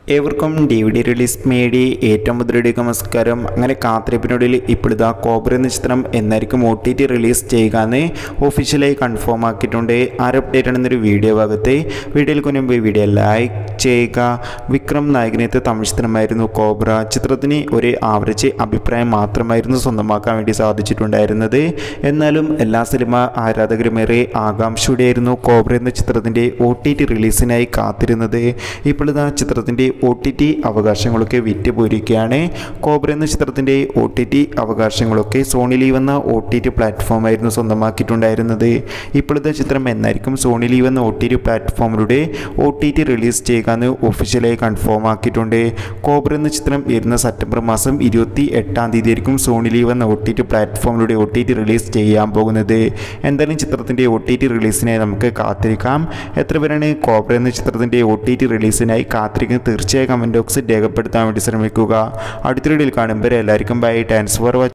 ഏവർക്കും D V D release മേടി ഏറ്റവും മുതലയുടെ നമസ്കാരം അങ്ങനെ കാത്തിരിപ്പിനൊടുവിൽ ഇപ്പോഴിതാ കോബ്ര എന്ന ചിത്രം എന്നായിരിക്കും ഒ ടി ടി റിലീസ് ചെയ്യുക എന്ന് ഒഫീഷ്യലായി കൺഫേം ആക്കിയിട്ടുണ്ട് ആര് അപ്ഡേറ്റ് ആണെന്നൊരു വീഡിയോ ഭാഗത്ത് വീഡിയോയിൽ മുൻപ് വീഡിയോ ലൈക്ക് ചെയ്യുക വിക്രം നായകനത്തെ തമിഴ് ചിത്രമായിരുന്നു കോബ്ര ചിത്രത്തിന് ഒരു ആവറേജ് അഭിപ്രായം മാത്രമായിരുന്നു സ്വന്തമാക്കാൻ വേണ്ടി സാധിച്ചിട്ടുണ്ടായിരുന്നത് എന്നാലും എല്ലാ സിനിമ ആരാധകരുമേറെ ആകാംക്ഷയോടെയായിരുന്നു കോബ്ര എന്ന ചിത്രത്തിൻ്റെ ഒ ടി ടി റിലീസിനായി കാത്തിരുന്നത് ഇപ്പോഴിതാ ചിത്രത്തിൻ്റെ ഒ ടി ടി അവകാശങ്ങളൊക്കെ വിറ്റുപോയിരിക്കുകയാണ് കോബ്ര എന്ന ചിത്രത്തിൻ്റെ ഒ ടി ടി അവകാശങ്ങളൊക്കെ സോണി ലീവ് എന്ന ഒ ടി ടി പ്ലാറ്റ്ഫോമായിരുന്നു സ്വന്തമാക്കിയിട്ടുണ്ടായിരുന്നത് ഇപ്പോഴത്തെ ചിത്രം എന്നായിരിക്കും സോണി ലീവ് എന്ന ഒ ടി ടി പ്ലാറ്റ്ഫോമിലൂടെ ഒ ടി ടി റിലീസ് ചെയ്യുക എന്ന് ഒഫീഷ്യലായി കൺഫേം ആക്കിയിട്ടുണ്ട് കോബ്ര എന്ന ചിത്രം വരുന്ന സെപ്റ്റംബർ മാസം ഇരുപത്തി എട്ടാം തീയതി ആയിരിക്കും സോണി ലീവ് എന്ന ഒ ടി ടി പ്ലാറ്റ്ഫോമിലൂടെ ഒ ടി ടി റിലീസ് ചെയ്യാൻ പോകുന്നത് എന്തായാലും ചിത്രത്തിൻ്റെ ഒ ടി ടി റിലീസിനായി നമുക്ക് കാത്തിരിക്കാം എത്ര പേരാണ് കോബ്ര എന്ന ചിത്രത്തിൻ്റെ ഒ ടി ടി റിലീസിനായി കാത്തിരിക്കുന്നത് തീർച്ചയായും കമൻറ്റ് ബോക്സിൽ രേഖപ്പെടുത്താൻ വേണ്ടി ശ്രമിക്കുക അടുത്തൊരു വീഡിയോയിൽ കാണുമ്പോൾ എല്ലാവർക്കും ബൈ താങ്ക്സ് ഫോർ വാച്ചിങ്